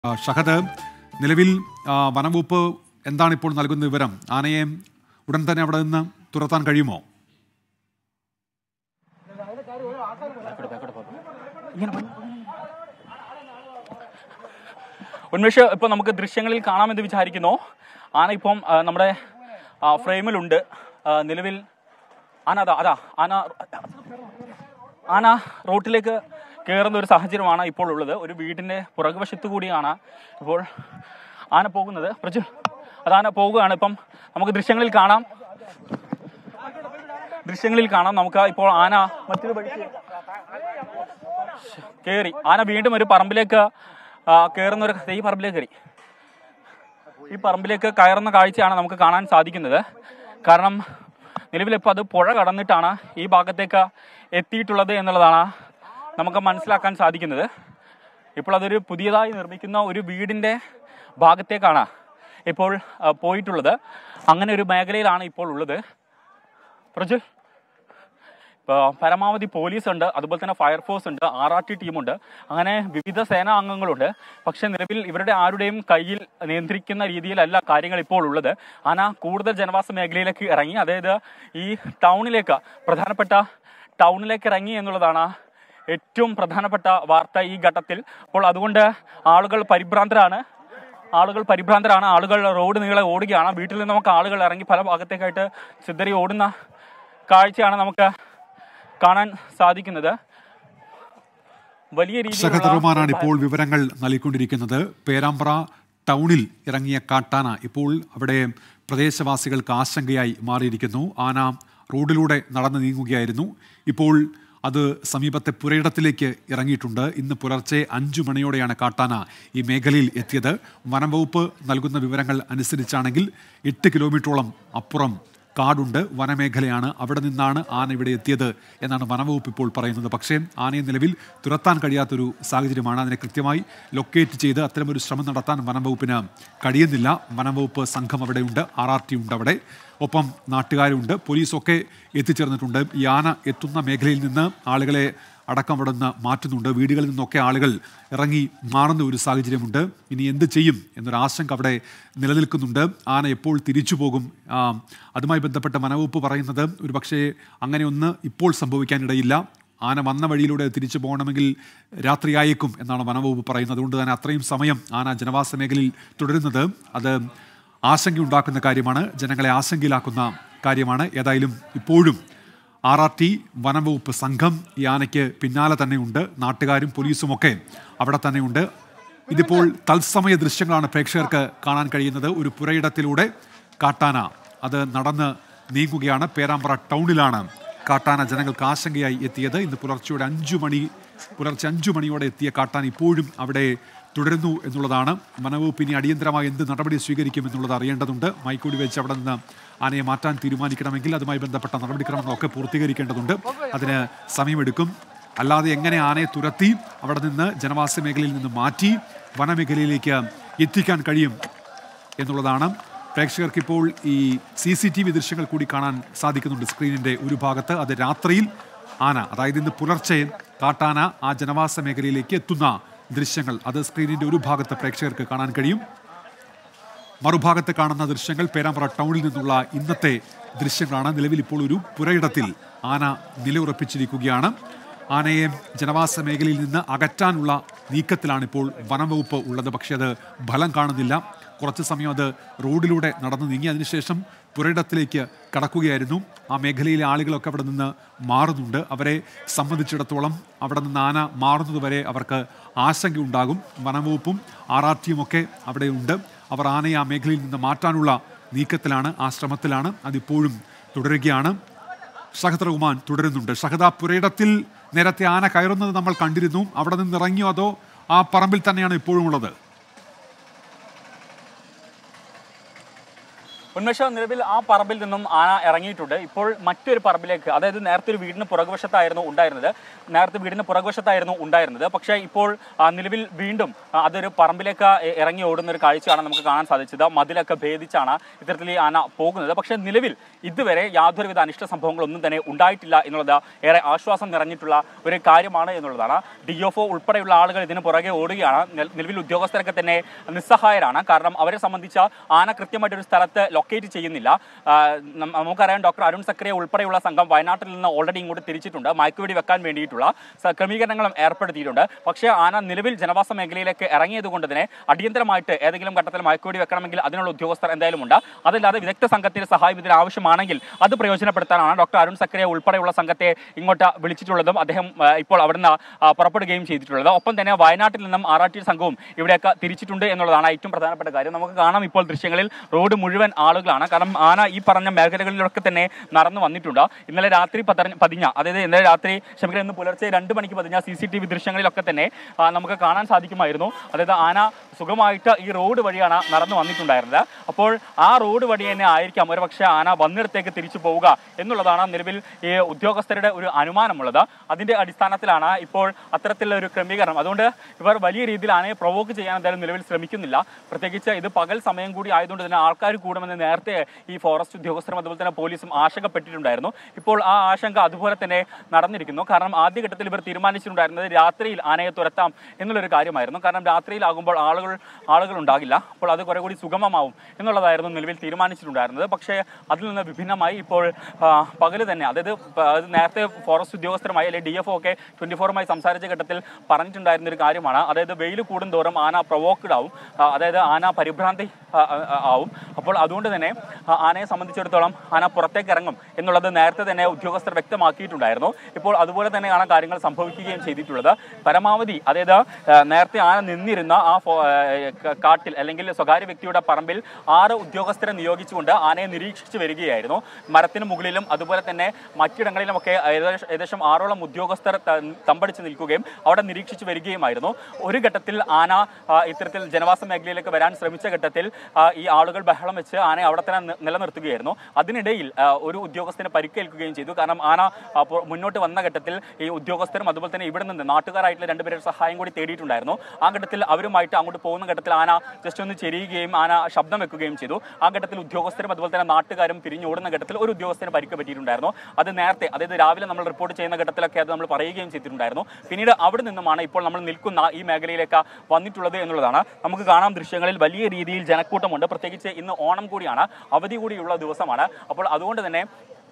ആ, ഷഹദ് നിലവിൽ ആ, വനംവകുപ്പ് എന്താണ് ഇപ്പോൾ നൽകുന്ന വിവരം ആനയെ ഉടൻ തന്നെ അവിടെ നിന്ന് തുരത്താൻ കഴിയുമോ ഉന്മേഷ് ഇപ്പൊ നമുക്ക് ദൃശ്യങ്ങളിൽ കാണാമെന്ന് വിചാരിക്കുന്നു ആന ഇപ്പം ആ, നമ്മുടെ ആ, ഫ്രെയിമിലുണ്ട് ആ, നിലവിൽ ആന അതാ അതാ ആന ആന റോട്ടിലേക്ക് കയറുന്ന ഒരു സാഹചര്യമാണ് ഇപ്പോൾ ഉള്ളത് ഒരു വീടിന്റെ പുറകുവശത്തു കൂടിയാണ് ഇപ്പോൾ ആന പോകുന്നത് പ്രജു അത് ആന പോകുകയാണ് ഇപ്പം നമുക്ക് ദൃശ്യങ്ങളിൽ കാണാം ദൃശ്യങ്ങളിൽ കാണാം നമുക്ക് ഇപ്പോൾ ആന മറ്റൊരു വഴിക്ക് കയറി ആന വീണ്ടും ഒരു പറമ്പിലേക്ക് ആ, കയറുന്ന ഒരു ഈ പറമ്പിലേക്ക് കയറി ഈ പറമ്പിലേക്ക് കയറുന്ന കാഴ്ചയാണ് നമുക്ക് കാണാൻ സാധിക്കുന്നത് കാരണം നിലവിലിപ്പോൾ അത് പുഴ കടന്നിട്ടാണ് ഈ ഭാഗത്തേക്ക് എത്തിയിട്ടുള്ളത് എന്നുള്ളതാണ് നമുക്ക് മനസ്സിലാക്കാൻ സാധിക്കുന്നത് ഇപ്പോൾ അതൊരു പുതിയതായി നിർമ്മിക്കുന്ന ഒരു വീടിൻ്റെ ഭാഗത്തേക്കാണ് ഇപ്പോൾ ആ, പോയിട്ടുള്ളത് അങ്ങനെ ഒരു മേഖലയിലാണ് ഇപ്പോൾ ഉള്ളത് പ്രജുൽ ഇപ്പോൾ പരമാവധി പോലീസ് ഉണ്ട് അതുപോലെ തന്നെ ഫയർഫോഴ്സ് ഉണ്ട് ആർ ആർ ടി ടീമുണ്ട് അങ്ങനെ വിവിധ സേനാ അംഗങ്ങളുണ്ട് പക്ഷെ നിലവിൽ ഇവരുടെ ആരുടെയും കയ്യിൽ നിയന്ത്രിക്കുന്ന രീതിയിലല്ല കാര്യങ്ങൾ ഇപ്പോൾ ഉള്ളത് ആന കൂടുതൽ ജനവാസ മേഖലയിലേക്ക് ഇറങ്ങി അതായത് ഈ ടൗണിലേക്ക് പ്രധാനപ്പെട്ട ടൗണിലേക്ക് ഇറങ്ങി എന്നുള്ളതാണ് ഏറ്റവും പ്രധാനപ്പെട്ട വാർത്ത ഈ ഘട്ടത്തിൽ അപ്പോൾ അതുകൊണ്ട് ആളുകൾ പരിഭ്രാന്തരാണ് ആളുകൾ പരിഭ്രാന്തരാണ് ആളുകൾ റോഡ് നീളെ ഓടുകയാണ് വീട്ടിൽ നിന്ന് നമുക്ക് ആളുകൾ ഇറങ്ങി പല ഭാഗത്തേക്കായിട്ട് ചിതറി ഓടുന്ന കാഴ്ചയാണ് നമുക്ക് കാണാൻ സാധിക്കുന്നത് വലിയ ഷഹദ് റഹ്മാനാണ് രീതിയിലുള്ള ഇപ്പോൾ വിവരങ്ങൾ നൽകിക്കൊണ്ടിരിക്കുന്നത് പേരാമ്പ്ര ടൗണിൽ ഇറങ്ങിയ കാട്ടാന ഇപ്പോൾ അവിടെ പ്രദേശവാസികൾക്ക് ആശങ്കയായി മാറിയിരിക്കുന്നു ആന റോഡിലൂടെ നടന്നു നീങ്ങുകയായിരുന്നു ഇപ്പോൾ അത് സമീപത്തെ പുരയിടത്തിലേക്ക് ഇറങ്ങിയിട്ടുണ്ട് ഇന്ന് പുലർച്ചെ അഞ്ചു മണിയോടെയാണ് കാട്ടാന ഈ മേഖലയിൽ എത്തിയത് വനംവകുപ്പ് നൽകുന്ന വിവരങ്ങൾ അനുസരിച്ചാണെങ്കിൽ എട്ട് കിലോമീറ്ററോളം അപ്പുറം കാടുണ്ട് വനമേഖലയാണ് അവിടെ നിന്നാണ് ആന ഇവിടെ എത്തിയത് എന്നാണ് വനവകുപ്പ് ഇപ്പോൾ പറയുന്നത് പക്ഷേ ആനയെ നിലവിൽ തുരത്താൻ കഴിയാത്തൊരു സാഹചര്യമാണ് അതിനെ കൃത്യമായി ലൊക്കേറ്റ് ചെയ്ത് അത്തരമൊരു ശ്രമം നടത്താൻ വനംവകുപ്പിന് കഴിയുന്നില്ല വനംവകുപ്പ് സംഘം അവിടെയുണ്ട് ആർ ആർ ടി ഉണ്ട് അവിടെ ഒപ്പം നാട്ടുകാരുണ്ട് പോലീസൊക്കെ എത്തിച്ചേർന്നിട്ടുണ്ട് ഈ ആന എത്തുന്ന മേഖലയിൽ നിന്ന് ആളുകളെ അടക്കം അവിടെ നിന്ന് മാറ്റുന്നുണ്ട് വീടുകളിൽ നിന്നൊക്കെ ആളുകൾ ഇറങ്ങി മാറുന്ന ഒരു സാഹചര്യമുണ്ട് ഇനി എന്ത് ചെയ്യും എന്നൊരു ആശങ്ക അവിടെ നിലനിൽക്കുന്നുണ്ട് ആന എപ്പോൾ തിരിച്ചു പോകും ആ, അതുമായി ബന്ധപ്പെട്ട വനവകുപ്പ് പറയുന്നത് ഒരു പക്ഷേ അങ്ങനെ ഒന്ന് ഇപ്പോൾ സംഭവിക്കാനിടയില്ല ആന വന്ന വഴിയിലൂടെ തിരിച്ചു പോകണമെങ്കിൽ രാത്രിയായേക്കും എന്നാണ് വനവകുപ്പ് പറയുന്നത് അതുകൊണ്ട് തന്നെ അത്രയും സമയം ആന ജനവാസ മേഖലയിൽ തുടരുന്നത് അത് ആശങ്കയുണ്ടാക്കുന്ന കാര്യമാണ് ജനങ്ങളെ ആശങ്കയിലാക്കുന്ന കാര്യമാണ് ഏതായാലും ഇപ്പോഴും ആർ ആർ ടി വനംവകുപ്പ് സംഘം ഈ ആനയ്ക്ക് പിന്നാലെ തന്നെയുണ്ട് നാട്ടുകാരും പോലീസുമൊക്കെ അവിടെ തന്നെയുണ്ട് ഇതിപ്പോൾ തത്സമയ ദൃശ്യങ്ങളാണ് പ്രേക്ഷകർക്ക് കാണാൻ കഴിയുന്നത് ഒരു പുരയിടത്തിലൂടെ കാട്ടാന അത് നടന്ന് നീങ്ങുകയാണ് പേരാമ്പ്ര ടൗണിലാണ് കാട്ടാന ജനങ്ങൾക്ക് ആശങ്കയായി എത്തിയത് ഇന്ന് പുലർച്ചെയോടെ അഞ്ചു മണി പുലർച്ചെ അഞ്ചു മണിയോടെ എത്തിയ കാട്ടാൻ ഇപ്പോഴും അവിടെ തുടരുന്നു എന്നുള്ളതാണ് വനവകുപ്പ് ഇനി അടിയന്തരമായി എന്ത് നടപടി സ്വീകരിക്കും എന്നുള്ളത് അറിയേണ്ടതുണ്ട് മൈക്കൂടി വെച്ച് അവിടെ നിന്ന് ആനയെ മാറ്റാൻ തീരുമാനിക്കണമെങ്കിൽ അതുമായി ബന്ധപ്പെട്ട നടപടിക്രമങ്ങളൊക്കെ പൂർത്തീകരിക്കേണ്ടതുണ്ട് അതിന് സമയമെടുക്കും അല്ലാതെ എങ്ങനെ ആനയെ തുരത്തി അവിടെ നിന്ന് ജനവാസ മേഖലയിൽ നിന്ന് മാറ്റി വനമേഖലയിലേക്ക് എത്തിക്കാൻ കഴിയും എന്നുള്ളതാണ് പ്രേക്ഷകർക്ക് ഇപ്പോൾ ഈ സി സി ടി വി ദൃശ്യങ്ങൾ കൂടി കാണാൻ സാധിക്കുന്നുണ്ട് സ്ക്രീനിന്റെ ഒരു ഭാഗത്ത് അത് രാത്രിയിൽ ആന അതായത് ഇന്ന് പുലർച്ചെ കാട്ടാന ആ ജനവാസ മേഖലയിലേക്ക് എത്തുന്ന ദൃശ്യങ്ങൾ അത് സ്ക്രീനിന്റെ ഒരു ഭാഗത്ത് പ്രേക്ഷകർക്ക് കാണാൻ കഴിയും മറുഭാഗത്ത് കാണുന്ന ദൃശ്യങ്ങൾ പേരാമ്പ്ര ടൗണിൽ നിന്നുള്ള ഇന്നത്തെ ദൃശ്യങ്ങളാണ് നിലവിൽ ഇപ്പോൾ ഒരു പുരയിടത്തിൽ ആന നിലയുറപ്പിച്ചിരിക്കുകയാണ് ആനയെ ജനവാസ മേഖലയിൽ നിന്ന് അകറ്റാനുള്ള നീക്കത്തിലാണ് ഇപ്പോൾ വനംവകുപ്പ് ഉള്ളത് പക്ഷേ അത് ഫലം കാണുന്നില്ല കുറച്ച് സമയം അത് റോഡിലൂടെ നടന്നു നീങ്ങി അതിനുശേഷം പുരയിടത്തിലേക്ക് കടക്കുകയായിരുന്നു ആ മേഖലയിലെ ആളുകളൊക്കെ അവിടെ നിന്ന് മാറുന്നുണ്ട് അവരെ സംബന്ധിച്ചിടത്തോളം അവിടെ നിന്ന് ആന മാറുന്നതുവരെ അവർക്ക് ആശങ്കയുണ്ടാകും വനംവകുപ്പും ആർ ആർ ടിയും ഒക്കെ അവിടെയുണ്ട് അവർ ആനയെ ആ മേഖലയിൽ നിന്ന് മാറ്റാനുള്ള നീക്കത്തിലാണ് ആ ശ്രമത്തിലാണ് അതിപ്പോഴും തുടരുകയാണ് ഷഹദ് റഹ്മാൻ തുടരുന്നുണ്ട് ഷഹദ പുരയിടത്തിൽ നേരത്തെ ആന കയറുന്നത് നമ്മൾ കണ്ടിരുന്നു അവിടെ നിന്ന് ഇറങ്ങിയോ അതോ ആ പറമ്പിൽ തന്നെയാണ് ഇപ്പോഴും ഉള്ളത് ഉന്മേഷ നിലവിൽ ആ പറമ്പിൽ നിന്നും ആന ഇറങ്ങിയിട്ടുണ്ട് ഇപ്പോൾ മറ്റൊരു പറമ്പിലേക്ക് അതായത് നേരത്തെ ഒരു വീടിന് പുറകുവശത്തായിരുന്നു ഉണ്ടായിരുന്നത് നേരത്തെ വീടിന് പുറകുവശത്തായിരുന്നു ഉണ്ടായിരുന്നത് പക്ഷേ ഇപ്പോൾ ആ, നിലവിൽ വീണ്ടും ആ, അതൊരു പറമ്പിലേക്ക് ഇ- ഇറങ്ങി ഓടുന്ന ഒരു കാഴ്ചയാണ് നമുക്ക് കാണാൻ സാധിച്ചത് മതിലൊക്കെ ഭേദിച്ചാണ് ഇത്തരത്തിൽ ഈ ആന പോകുന്നത് പക്ഷേ നിലവിൽ ഇതുവരെ യാതൊരുവിധ അനിഷ്ട സംഭവങ്ങളൊന്നും തന്നെ ഉണ്ടായിട്ടില്ല എന്നുള്ളത് ഏറെ ആശ്വാസം നിറഞ്ഞിട്ടുള്ള ഒരു കാര്യമാണ് എന്നുള്ളതാണ് ഡി എഫ് ഒ ഉൾപ്പെടെയുള്ള ആളുകൾ ഇതിന് പുറകെ ഓടുകയാണ് നിൽ- നിലവിൽ ഉദ്യോഗസ്ഥരൊക്കെ തന്നെ നിസ്സഹായരാണ് കാരണം അവരെ സംബന്ധിച്ച ആന കൃത്യമായിട്ടൊരു സ്ഥലത്ത് ലൊക്കേറ്റ് ചെയ്യുന്നില്ല ആ, നം- നമുക്കറിയാം ഡോക്ടർ അരുൺ സക്രിയ ഉൾപ്പെടെയുള്ള സംഘം വയനാട്ടിൽ നിന്ന് ഓൾറെഡി ഇങ്ങോട്ട് തിരിച്ചിട്ടുണ്ട് മയക്കുവെടി വെക്കാൻ വേണ്ടിയിട്ടുള്ള സ- ക്രമീകരണങ്ങളും ഏർപ്പെടുത്തിയിട്ടുണ്ട് പക്ഷേ ആന നിലവിൽ ജനവാസ മേഖലയിലേക്ക് ഇറങ്ങിയത് കൊണ്ട് തന്നെ അടിയന്തരമായിട്ട് ഏതെങ്കിലും ഘട്ടത്തിൽ മയക്കുവെടി വെക്കണമെങ്കിൽ അതിനുള്ള ഉദ്യോഗസ്ഥർ എന്തായാലും ഉണ്ട് അതല്ലാതെ വിദഗ്ധ സംഘത്തിന്റെ സഹായം ഇതിന് ആവശ്യമാണെങ്കിൽ അത് പ്രയോജനപ്പെടുത്താനാണ് ഡോക്ടർ അരുൺ സക്രിയ ഉൾപ്പെടെയുള്ള സംഘത്തെ ഇങ്ങോട്ട് വിളിച്ചിട്ടുള്ളതും അദ്ദേഹം ആ, ഇപ്പോൾ അവിടുന്ന് ആ, പുറപ്പെടുകയും ചെയ്തിട്ടുള്ളത് ഒപ്പം തന്നെ വയനാട്ടിൽ നിന്നും ആർ ആർ ടി സംഘവും ഇവിടെയൊക്കെ തിരിച്ചിട്ടുണ്ട് എന്നുള്ളതാണ് ഏറ്റവും പ്രധാനപ്പെട്ട കാര്യം നമുക്ക് കാണാം ഇപ്പോൾ ദൃശ്യങ്ങളിൽ റോഡ് മുഴുവൻ ആളുകളാണ് കാരണം ആന ഈ പറഞ്ഞ മേഖലകളിലൊക്കെ തന്നെ നടന്നു വന്നിട്ടുണ്ട് ഇന്നലെ രാത്രി പതറിഞ്ഞ- പതിഞ്ഞ അതായത് ഇന്നലെ രാത്രി ക്ഷമിക്കണം ഇന്ന് പുലർച്ചെ രണ്ട് മണിക്ക് പതിഞ്ഞ സി സി ടി വി ദൃശ്യങ്ങളിലൊക്കെ തന്നെ ആ, നമുക്ക് കാണാൻ സാധിക്കുമായിരുന്നു അതായത് ആന സുഖമായിട്ട് ഈ റോഡ് വഴിയാണ് നടന്നു വന്നിട്ടുണ്ടായിരുന്നത് അപ്പോൾ ആ റോഡ് വഴി തന്നെ ആയിരിക്കാം ഒരു പക്ഷേ ആന വന്നിടത്തേക്ക് തിരിച്ചു പോവുക എന്നുള്ളതാണ് നിലവിൽ ഈ ഉദ്യോഗസ്ഥരുടെ ഒരു അനുമാനമുള്ളത് അതിന്റെ അടിസ്ഥാനത്തിലാണ് ഇപ്പോൾ അത്തരത്തിലുള്ള ഒരു ക്രമീകരണം അതുകൊണ്ട് ഇവർ വലിയ രീതിയിൽ ആനയെ പ്രൊവോക്ക് ചെയ്യാൻ എന്തായാലും നിലവിൽ ശ്രമിക്കുന്നില്ല പ്രത്യേകിച്ച് ഇത് പകൽ സമയം കൂടി ആയതുകൊണ്ട് തന്നെ ആൾക്കാർ കൂടുമെന്ന് നേരത്തെ ഈ ഫോറസ്റ്റ് ഉദ്യോഗസ്ഥരും അതുപോലെ തന്നെ പോലീസും ആശങ്കപ്പെട്ടിട്ടുണ്ടായിരുന്നു ഇപ്പോൾ ആ ആശങ്ക അതുപോലെ തന്നെ നടന്നിരിക്കുന്നു കാരണം ആദ്യഘട്ടത്തിൽ ഇവർ തീരുമാനിച്ചിട്ടുണ്ടായിരുന്നത് രാത്രിയിൽ ആനയെ തുരത്താം എന്നുള്ളൊരു കാര്യമായിരുന്നു കാരണം രാത്രിയിലാകുമ്പോൾ ആളുകൾ ആളുകൾ ഉണ്ടാകില്ല അപ്പോൾ അത് കുറെ കൂടി സുഗമമാവും എന്നുള്ളതായിരുന്നു നിലവിൽ തീരുമാനിച്ചിട്ടുണ്ടായിരുന്നത് പക്ഷേ അതിൽ നിന്ന് വിഭിന്നമായി ഇപ്പോൾ പകല് തന്നെ അതായത് പ- അത് നേരത്തെ ഫോറസ്റ്റ് ഉദ്യോഗസ്ഥരുമായി അല്ലെങ്കിൽ ഡി എഫ് ഒക്കെ ട്വന്റി ഫോറുമായി സംസാരിച്ച ഘട്ടത്തിൽ പറഞ്ഞിട്ടുണ്ടായിരുന്ന ഒരു കാര്യമാണ് അതായത് വെയിൽ കൂടുന്തോറും ആന പ്രൊവോക്ഡ് ആവും ആ, അതായത് ആന പരിഭ്രാന്തി ആ, ആ, ആ, ആവും അപ്പോൾ അതുകൊണ്ട് തന്നെ ആ, ആനയെ സംബന്ധിച്ചിടത്തോളം ആന പുറത്തേക്ക് ഇറങ്ങും എന്നുള്ളത് നേരത്തെ തന്നെ ഉദ്യോഗസ്ഥർ വ്യക്തമാക്കിയിട്ടുണ്ടായിരുന്നു ഇപ്പോൾ അതുപോലെ തന്നെയാണ് കാര്യങ്ങൾ സംഭവിക്കുകയും ചെയ്തിട്ടുള്ളത് പരമാവധി അതായത് ആ, നേരത്തെ ആന നിന്നിരുന്ന ആ ഫോ- ആ, ക- കാട്ടിൽ അല്ലെങ്കിൽ സ്വകാര്യ വ്യക്തിയുടെ പറമ്പിൽ ആറ് ഉദ്യോഗസ്ഥരെ നിയോഗിച്ചുകൊണ്ട് ആനയെ നിരീക്ഷിച്ചു വരികയായിരുന്നു മരത്തിന് മുകളിലും അതുപോലെ തന്നെ മറ്റിടങ്ങളിലുമൊക്കെ ഏകദേശം ഏകദേശം ആറോളം ഉദ്യോഗസ്ഥർ ത- തമ്പടിച്ച് നിൽക്കുകയും അവിടെ നിരീക്ഷിച്ചു വരികയുമായിരുന്നു ഒരു ഘട്ടത്തിൽ ആന ആ, ഇത്തരത്തിൽ ജനവാസ മേഖലയിലേക്ക് വരാൻ ശ്രമിച്ച ഘട്ടത്തിൽ ആ, ഈ ആളുകൾ ബഹളം വെച്ച് ആനയെ അവിടെ തന്നെ നി- നിലനിർത്തുകയായിരുന്നു അതിനിടയിൽ ആ, ഒരു ഉദ്യോഗസ്ഥന് പരിക്കേൽക്കുകയും ചെയ്തു കാരണം ആന ആ, പോ- മുന്നോട്ട് വന്ന ഘട്ടത്തിൽ ഈ ഉദ്യോഗസ്ഥരും അതുപോലെ തന്നെ ഇവിടെ നിന്ന് നാട്ടുകാരായിട്ടുള്ള രണ്ടുപേരുടെ സഹായം കൂടി തേടിയിട്ടുണ്ടായിരുന്നു ആ ഘട്ടത്തിൽ അവരുമായിട്ട് അങ്ങോട്ട് പോകുന്ന ഘട്ടത്തിൽ ആന ജസ്റ്റ് ഒന്ന് ചെരിയുകയും ആന ശബ്ദം വെക്കുകയും ചെയ്തു ആ ഘട്ടത്തിൽ ഉദ്യോഗസ്ഥരും അതുപോലെ തന്നെ നാട്ടുകാരും പിരിഞ്ഞോടുന്ന ഘട്ടത്തിൽ ഒരു ഉദ്യോഗസ്ഥന് പരിക്ക് പറ്റിയിട്ടുണ്ടായിരുന്നു അത് നേരത്തെ അതായത് രാവിലെ നമ്മൾ റിപ്പോർട്ട് ചെയ്യുന്ന ഘട്ടത്തിലൊക്കെ അത് നമ്മൾ പറയുകയും ചെയ്തിട്ടുണ്ടായിരുന്നു പിന്നീട് അവിടെ നിന്നുമാണ് ഇപ്പോൾ നമ്മൾ നിൽക്കുന്ന ഈ മേഖലയിലേക്ക് വന്നിട്ടുള്ളത് എന്നുള്ളതാണ് നമുക്ക് കാണാം ദൃശ്യങ്ങളിൽ വലിയ രീതിയിൽ ജനക്കൂട്ടമുണ്ട് പ്രത്യേകിച്ച് ഇന്ന് ഓണം കൂടിയാണ് അവധി കൂടിയുള്ള ദിവസമാണ് അപ്പോൾ അതുകൊണ്ട് തന്നെ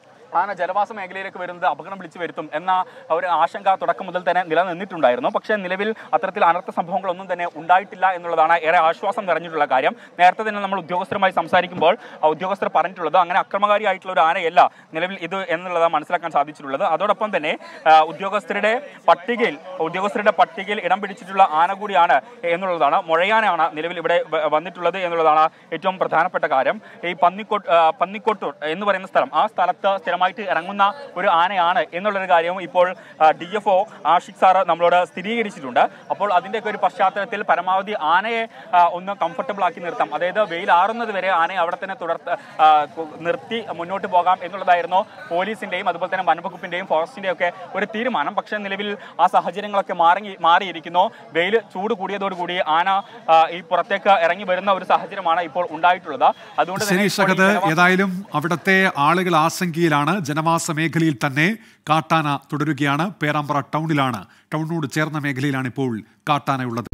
ആന ജലവാസ മേഖലയിലേക്ക് വരുന്നത് അപകടം വിളിച്ചു വരുത്തും എന്ന ഒരു ആശങ്ക തുടക്കം മുതൽ തന്നെ നിലനിന്നിട്ടുണ്ടായിരുന്നു പക്ഷേ നിലവിൽ അത്തരത്തിൽ അനർത്ഥ സംഭവങ്ങളൊന്നും തന്നെ ഉണ്ടായിട്ടില്ല എന്നുള്ളതാണ് ഏറെ ആശ്വാസം നിറഞ്ഞിട്ടുള്ള കാര്യം നേരത്തെ തന്നെ നമ്മൾ ഉദ്യോഗസ്ഥരുമായി സംസാരിക്കുമ്പോൾ ആ ഉദ്യോഗസ്ഥർ പറഞ്ഞിട്ടുള്ളത് അങ്ങനെ അക്രമകാരിയായിട്ടുള്ള ഒരു ആനയല്ല നിലവിൽ ഇത് എന്നുള്ളത് മനസ്സിലാക്കാൻ സാധിച്ചിട്ടുള്ളത് അതോടൊപ്പം തന്നെ ആ, ഉദ്യോഗസ്ഥരുടെ പട്ടികയിൽ ഉദ്യോഗസ്ഥരുടെ പട്ടികയിൽ ഇടം പിടിച്ചിട്ടുള്ള ആന കൂടിയാണ് എന്നുള്ളതാണ് മുഴയാനാണ് നിലവിൽ ഇവിടെ വ- വന്നിട്ടുള്ളത് എന്നുള്ളതാണ് ഏറ്റവും പ്രധാനപ്പെട്ട കാര്യം ഈ പന്നിക്കോട്ട് ആ, പന്നിക്കോട്ടൂർ എന്ന് പറയുന്ന സ്ഥലം ആ സ്ഥലത്ത് സ്ഥിരമായിട്ട് ഇറങ്ങുന്ന ഒരു ആനയാണ് എന്നുള്ളൊരു കാര്യവും ഇപ്പോൾ D F O Ashiq sir നമ്മളോട് സ്ഥിരീകരിച്ചിട്ടുണ്ട് അപ്പോൾ അതിൻ്റെയൊക്കെ ഒരു പശ്ചാത്തലത്തിൽ പരമാവധി ആനയെ ആ, ഒന്ന് കംഫർട്ടബിൾ ആക്കി നിർത്താം അതായത് വെയിൽ ആറുന്നത് വരെ ആനയെ അവിടെ തന്നെ തുടർത്ത് ആ, കു- നിർത്തി മുന്നോട്ട് പോകാം എന്നുള്ളതായിരുന്നു പോലീസിന്റെയും അതുപോലെ തന്നെ വനവകുപ്പിന്റെയും ഫോറസ്റ്റിന്റെയും ഒക്കെ ഒരു തീരുമാനം പക്ഷേ നിലവിൽ ആ സാഹചര്യങ്ങളൊക്കെ മാറി മാറിയിരിക്കുന്നു വെയിൽ ചൂട് കൂടിയതോടുകൂടി ആന ആ, ഈ പുറത്തേക്ക് ഇറങ്ങി വരുന്ന ഒരു സാഹചര്യമാണ് ഇപ്പോൾ ഉണ്ടായിട്ടുള്ളത് അതുകൊണ്ട് ശരി തന്നെ ഇപ്പോൾ ഈ ഷഹദ് ജനവാസ- ഏതായാലും അവിടുത്തെ ആളുകൾ ആശങ്കയിലാണ് ജനവാസ മേഖലയിൽ തന്നെ കാട്ടാന തുടരുകയാണ് പേരാമ്പ്ര ടൗണിലാണ് ടൗണിനോട് ചേർന്ന മേഖലയിലാണ് ഇപ്പോൾ കാട്ടാനയുള്ളത്